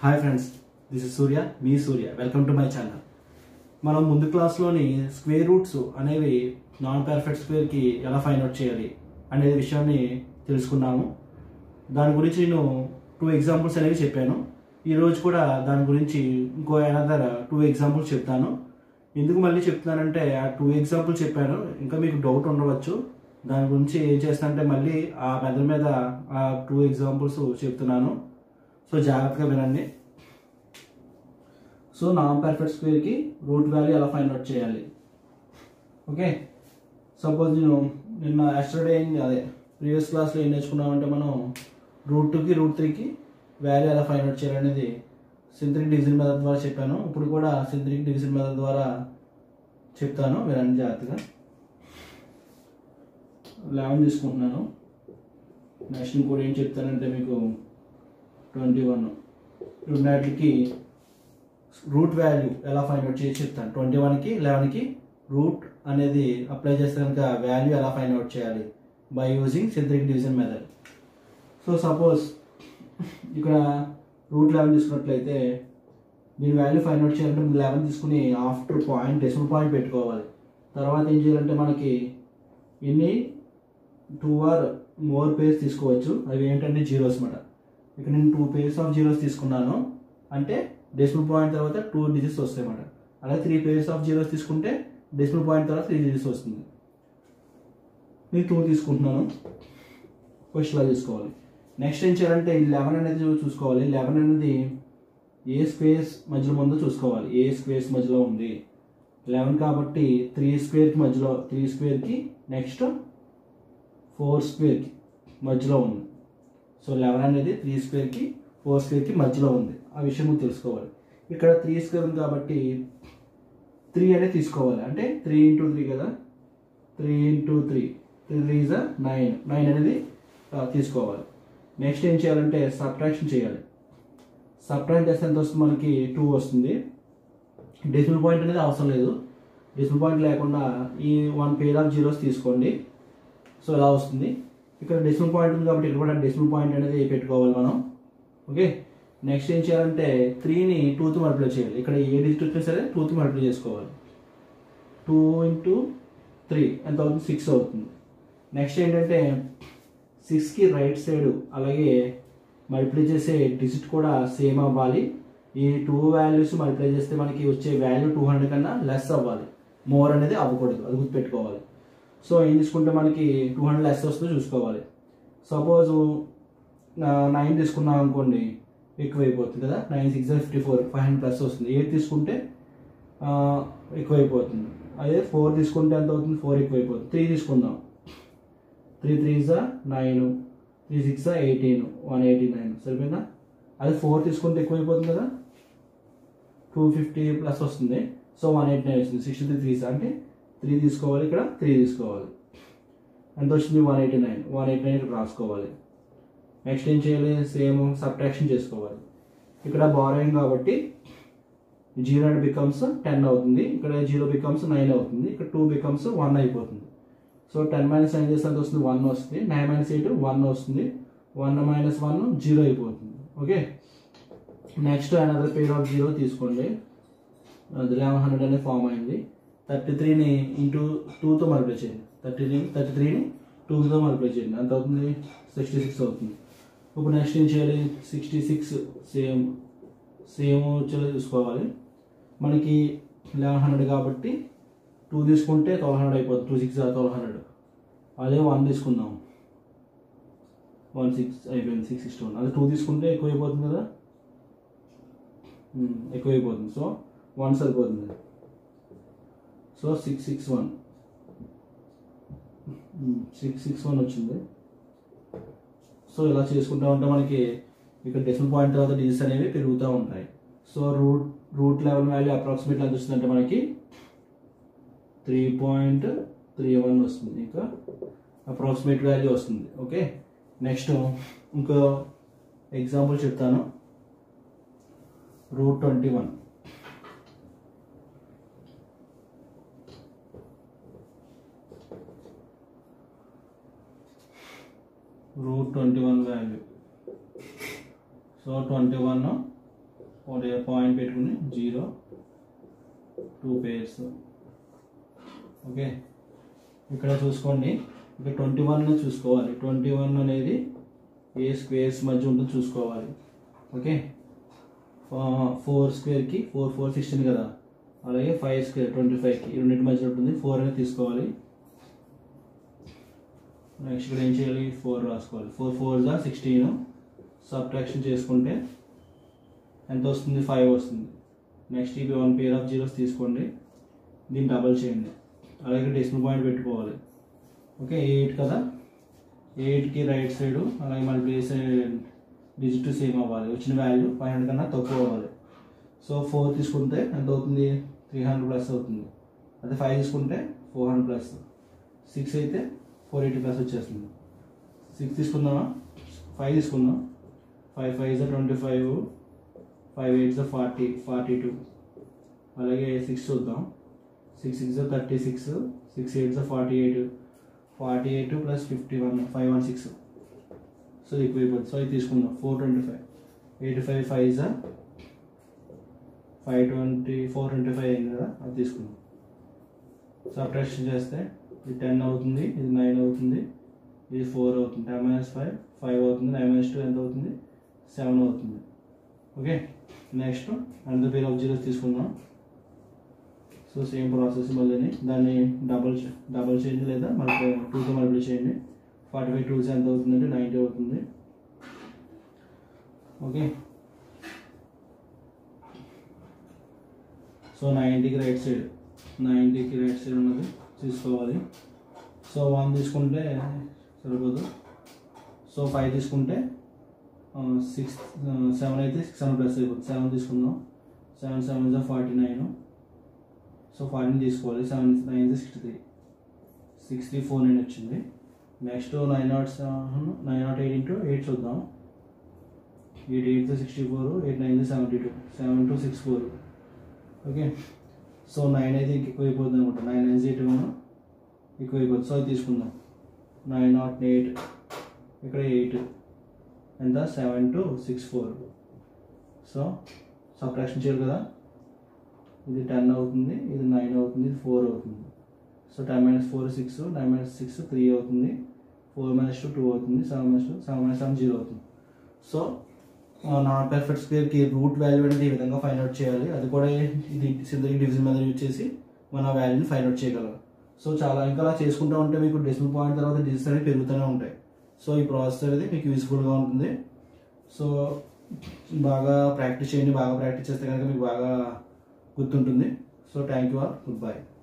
hi friends this is Surya మీ Surya welcome to my channel మనం ముందు క్లాస్లోని స్క్వేర్ రూట్స్ అనేవి నాన్ పర్ఫెక్ట్ స్క్వేర్కి ఎలా ఫైండ్ అవుట్ చేయాలి అనే విషయాన్ని తెలుసుకున్నాము దాని గురించి నేను టూ ఎగ్జాంపుల్స్ అనేవి చెప్పాను ఈరోజు కూడా దాని గురించి ఇంకో అనదర్ టూ ఎగ్జాంపుల్స్ చెప్తాను ఎందుకు మళ్ళీ చెప్తున్నానంటే ఆ టూ ఎగ్జాంపుల్స్ చెప్పాను ఇంకా మీకు డౌట్ ఉండవచ్చు దాని గురించి ఏం చేస్తానంటే మళ్ళీ ఆ మెదడు మీద ఆ టూ ఎగ్జాంపుల్స్ చెప్తున్నాను సో జాగ్రత్తగా వినండి సో నాన్ పర్ఫెక్ట్ స్క్వేర్కి రూట్ వాల్యూ ఎలా ఫైండ్ అవుట్ చేయాలి ఓకే సపోజ్ నేను నిన్న ఎస్టర్డే అదే ప్రీవియస్ క్లాస్లో ఏం నేర్చుకున్నామంటే మనం రూట్ టూకి రూట్ త్రీకి వాల్యూ ఎలా ఫైండ్ అవుట్ చేయాలనేది సింథటిక్ డివిజన్ మెథడ్ ద్వారా చెప్పాను ఇప్పుడు కూడా సింథటిక్ డివిజన్ మెథడ్ ద్వారా చెప్తాను వినండి జాగ్రత్తగా లెవెన్ తీసుకుంటున్నాను నెక్స్ట్ ఇంకోటి ఏం చెప్తానంటే మీకు ట్వంటీ వన్ రెండాటికి రూట్ వాల్యూ ఎలా ఫైండ్ అవుట్ చేసి చెప్తాను ట్వంటీ వన్కి లెవెన్కి రూట్ అనేది అప్లై చేస్తే కనుక వాల్యూ ఎలా ఫైండ్ అవుట్ చేయాలి by using synthetic division method so suppose ఇక్కడ రూట్ లెవెన్ తీసుకున్నట్లయితే దీని వాల్యూ ఫైండ్ అవుట్ చేయాలంటే ముందు లెవెన్ తీసుకుని ఆఫ్టర్ పాయింట్ డెసిమల్ పాయింట్ పెట్టుకోవాలి తర్వాత ఏం చేయాలంటే మనకి ఇన్ని టూ ఆర్ మోర్ పేర్స్ తీసుకోవచ్చు అవి ఏంటంటే జీరోస్ అనమాట ఇక్కడ నేను టూ పేర్స్ ఆఫ్ జీరోస్ తీసుకున్నాను అంటే డెసిమల్ పాయింట్ తర్వాత టూ డిజిట్స్ వస్తాయి అన్నమాట అలాగే త్రీ పేర్స్ ఆఫ్ జీరోస్ తీసుకుంటే డెసిమల్ పాయింట్ తర్వాత త్రీ డిజిట్స్ వస్తుంది నేను టూ తీసుకుంటున్నాను ఫస్ట్ ఇలా తీసుకోవాలి నెక్స్ట్ ఏం చేయాలంటే ఈ లెవెన్ అనేది చూసుకోవాలి లెవెన్ అనేది ఏ స్క్వేర్స్ మధ్యలో ఉందో చూసుకోవాలి ఏ స్క్వేర్స్ మధ్యలో ఉంది లెవెన్ కాబట్టి త్రీ స్క్వేర్కి మధ్యలో త్రీ స్క్వేర్కి నెక్స్ట్ ఫోర్ స్క్వేర్కి మధ్యలో ఉంది సో లెవెన్ అనేది త్రీ స్క్వేర్కి ఫోర్ స్క్వేర్కి మధ్యలో ఉంది ఆ విషయం మీరు తెలుసుకోవాలి ఇక్కడ త్రీ స్క్వేర్ ఉంది కాబట్టి త్రీ అనేది తీసుకోవాలి అంటే త్రీ ఇంటూ త్రీ కదా three into three three three is nine nine అనేది ఆ, తీసుకోవాలి నెక్స్ట్ ఏం చేయాలంటే సబ్ట్రాక్షన్ చేయాలి సబ్ట్రాక్ట్ చేస్తే ఎంత వస్తుంది మనకి టూ వస్తుంది డెసిమల్ పాయింట్ అనేది అవసరం లేదు డెసిమల్ పాయింట్ లేకుండా ఈ వన్ పేర్ ఆఫ్ జీరోస్ తీసుకోండి సో ఇలా వస్తుంది ఇక్కడ డెసిమల్ పాయింట్ ఉంది కాబట్టి ఇక్కడ కూడా డెసిమల్ పాయింట్ అనేది పెట్టుకోవాలి మనం ఓకే నెక్స్ట్ ఏం చేయాలంటే త్రీని టూత్ మల్టిప్లై చేయాలి ఇక్కడ ఏ డిజిట్ వచ్చినా సరే టూత్ మల్టిప్లై చేసుకోవాలి టూ ఇంటూ త్రీ ఎంత అవుతుంది సిక్స్ అవుతుంది నెక్స్ట్ ఏంటంటే సిక్స్కి రైట్ సైడ్ అలాగే మల్టిప్లై చేసే డిజిట్ కూడా సేమ్ అవ్వాలి ఈ టూ వాల్యూస్ మల్టిప్లై చేస్తే మనకి వచ్చే వాల్యూ టూ హండ్రెడ్ కన్నా లెస్ అవ్వాలి మోర్ అనేది అవ్వకూడదు అది గుర్తుపెట్టుకోవాలి సో ఏం తీసుకుంటే మనకి టూ హండ్రెడ్ లెస్ వస్తుందో చూసుకోవాలి సపోజ్ నైన్ తీసుకున్నాం అనుకోండి ఎక్కువ అయిపోతుంది కదా nine six fifty four five hundred plus వస్తుంది ఎయిట్ తీసుకుంటే ఆ, ఎక్కువ అయిపోతుంది అదే ఫోర్ తీసుకుంటే ఎంత అవుతుంది ఫోర్ ఎక్కువ అయిపోతుంది త్రీ తీసుకుందాం త్రీ త్రీ జా nine three six eighteen one eighty nine సరిపోయిందా అదే ఫోర్ తీసుకుంటే ఎక్కువ అయిపోతుంది కదా టూ ఫిఫ్టీ ప్లస్ వస్తుంది సో వన్ ఎయిటీ నైన్ వస్తుంది సిక్స్టీ త్రీ త్రీస్ అంటే త్రీ తీసుకోవాలి ఇక్కడ త్రీ తీసుకోవాలి ఎంత వచ్చింది one eighty nine one eighty nine ఇక్కడ రాసుకోవాలి నెక్స్ట్ ఏం చేయాలి సేమ్ సబ్ట్రాక్షన్ చేసుకోవాలి ఇక్కడ బారోయింగ్ కాబట్టి జీరో అండ్ బికమ్స్ టెన్ అవుతుంది ఇక్కడ జీరో బికమ్స్ నైన్ అవుతుంది ఇక్కడ టూ బికమ్స్ వన్ అయిపోతుంది సో టెన్ మైనస్ నైన్ చేస్తే ఎంత వస్తుంది వన్ వస్తుంది నైన్ మైనస్ ఎయిట్ వన్ వస్తుంది వన్ మైనస్ వన్ జీరో అయిపోతుంది okay next another pair of zero తీసుకోండి అది లెవెన్ హండ్రెడ్ అనేది ఫామ్ అయింది థర్టీ త్రీని ఇంటూ టూతో మల్టిప్లై చేయండి థర్టీ త్రీ థర్టీ త్రీని టూతో మల్టిప్లై చేయండి ఎంత అవుతుంది సిక్స్టీ సిక్స్ అవుతుంది ఇప్పుడు నెక్స్ట్ ఏం చేయాలి సిక్స్టీ సిక్స్ సేమ్ సేమ్ వచ్చేలా చూసుకోవాలి మనకి లెవెన్ హండ్రెడ్ కాబట్టి టూ తీసుకుంటే ట్వెల్వ్ హండ్రెడ్ అయిపోతుంది టూ సిక్స్ ట్వెల్వ్ హండ్రెడ్ అదే వన్ తీసుకుందాం వన్ సిక్స్ అయిపోయింది సిక్స్ సిక్స్టీ వన్ అదే టూ తీసుకుంటే ఎక్కువ అయిపోతుంది కదా ఉమ్, ఎక్కువ అయిపోతుంది సో వన్ సరిపోతుంది so six six one six six one వచ్చింది సో ఇలా చేసుకుంటూ ఉంటే మనకి ఇక్కడ డెసిమల్ పాయింట్ తర్వాత డిజిట్స్ అనేవి పెరుగుతూ ఉంటాయి so root root level value approximate ఎంత వస్తుందంటే మనకి త్రీ పాయింట్ త్రీ వన్ వస్తుంది ఇంకా అప్రాక్సిమేట్ వాల్యూ వస్తుంది ఓకే నెక్స్ట్ ఇంకో ఎగ్జాంపుల్ చెప్తాను root twenty one root twenty one value so twenty one point పెట్టుకుని జీరో టూ పేర్స్ ఓకే ఇక్కడ చూసుకోండి ఇక్కడ ట్వంటీ వన్ చూసుకోవాలి ట్వంటీ వన్ అనేది ఏ స్క్వేర్స్ మధ్య ఉంటుందో చూసుకోవాలి ఓకే ఫోర్ స్క్వేర్కి ఫోర్ ఫోర్ సిక్స్టీన్ కదా అలాగే ఫైవ్ స్క్వేర్ ట్వంటీ ఫైవ్కి ఈ రెండింటి మధ్య ఉంటుంది ఫోర్ అనేది తీసుకోవాలి నెక్స్ట్ ఇక్కడ ఏం చేయాలి ఫోర్ రాసుకోవాలి ఫోర్ ఫోర్ దా సిక్స్టీన్ సబ్ట్రాక్షన్ చేసుకుంటే ఎంత వస్తుంది ఫైవ్ వస్తుంది నెక్స్ట్ ఇవి వన్ పేర్ ఆఫ్ జీరోస్ తీసుకోండి దీన్ని డబల్ చేయండి అలాగే డెసిమల్ పాయింట్ పెట్టుకోవాలి ఓకే ఎయిట్ కదా ఎయిట్కి రైట్ సైడ్ అలాగే మళ్ళీ సైడ్ డిజిట్ సేమ్ అవ్వాలి వచ్చిన వాల్యూ ఫైవ్ హండ్రెడ్ కన్నా తక్కువ అవ్వాలి సో ఫోర్ తీసుకుంటే ఎంత అవుతుంది త్రీ హండ్రెడ్ ప్లస్ అవుతుంది అదే ఫైవ్ తీసుకుంటే ఫోర్ హండ్రెడ్ ప్లస్ సిక్స్ అయితే ఫోర్ ఎయిటీ ప్లస్ వచ్చేస్తుంది సిక్స్ తీసుకుందామా ఫైవ్ తీసుకుందాం five five is twenty five five eights forty forty two అలాగే సిక్స్ చూద్దాం six six thirty six six eights forty eight forty eight plus fifty one five one six so ఎక్కువ అయిపోతుంది so ఇది తీసుకుందాం four twenty five eighty five five is five twenty four twenty five అయింది కదా అది తీసుకుందాం subtraction చేస్తే ఇది టెన్ అవుతుంది ఇది నైన్ అవుతుంది ఇది ఫోర్ అవుతుంది టెన్ మైనస్ ఫైవ్ ఫైవ్ అవుతుంది నైన్ మైనస్ టూ ఎంత అవుతుంది సెవెన్ అవుతుంది ఓకే నెక్స్ట్ అంత పేర్ ఆఫ్ జీరోస్ తీసుకుందాం సో సేమ్ ప్రాసెస్ మళ్ళీ దాన్ని డబల్ డబల్ చేయండి లేదా మళ్ళీ టూతో మల్టిప్లై చేయండి ఫార్టీ ఫైవ్ టూస్ ఎంత అవుతుందంటే నైంటీ అవుతుంది ఓకే సో నైంటీకి రైట్ సైడ్ నైంటీకి రైట్ సైడ్ ఉన్నది తీసుకోవాలి సో వన్ తీసుకుంటే సరిపోదు సో ఫైవ్ తీసుకుంటే సిక్స్ సెవెన్ అయితే సిక్స్ హండ్రెడ్ ప్లస్ అయిపోతుంది సెవెన్ తీసుకుందాం సెవెన్ సెవెన్ జా ఫార్టీ నైన్ సో ఫార్టీన్ తీసుకోవాలి seven nine sixty three six three four nine వచ్చింది next nine naught seven nine naught eight into eight చూద్దాం eight eight sixty four eight nine seventy two seven two six four okay so nine అయితే ఇంక ఎక్కువ అయిపోతుంది అనమాట nine nine eight one ఎక్కువ అయిపోతుంది so అది తీసుకుందాం నైన్ నాట్ ఎయిట్ ఇక్కడ ఎయిట్ ఎంత seven two six four so subtraction చేయాలి కదా ఇది టెన్ అవుతుంది ఇది నైన్ అవుతుంది ఇది ఫోర్ అవుతుంది so ten minus four six nine minus six three అవుతుంది ఫోర్ మైనస్ టూ టూ అవుతుంది seven minus two seven minus seven zero అవుతుంది సో నాన్ పర్ఫెక్ట్ స్క్వేర్కి రూట్ వాల్యూ అనేది ఈ విధంగా ఫైండ్ అవుట్ చేయాలి అది కూడా ఇది సింథటిక్ డివిజన్ మీద యూజ్ చేసి మన వాల్యూని ఫైండ్ అవుట్ చేయగలం సో చాలా ఇంకా అలా చేసుకుంటూ ఉంటే మీకు డెసిమల్ పాయింట్ తర్వాత డిజిట్స్ అనేవి పెరుగుతూనే ఉంటాయి సో ఈ ప్రాసెస్ అనేది మీకు యూస్ఫుల్గా ఉంటుంది సో బాగా ప్రాక్టీస్ చేయండి బాగా ప్రాక్టీస్ చేస్తే కనుక మీకు బాగా గుర్తుంటుంది so thank you all good bye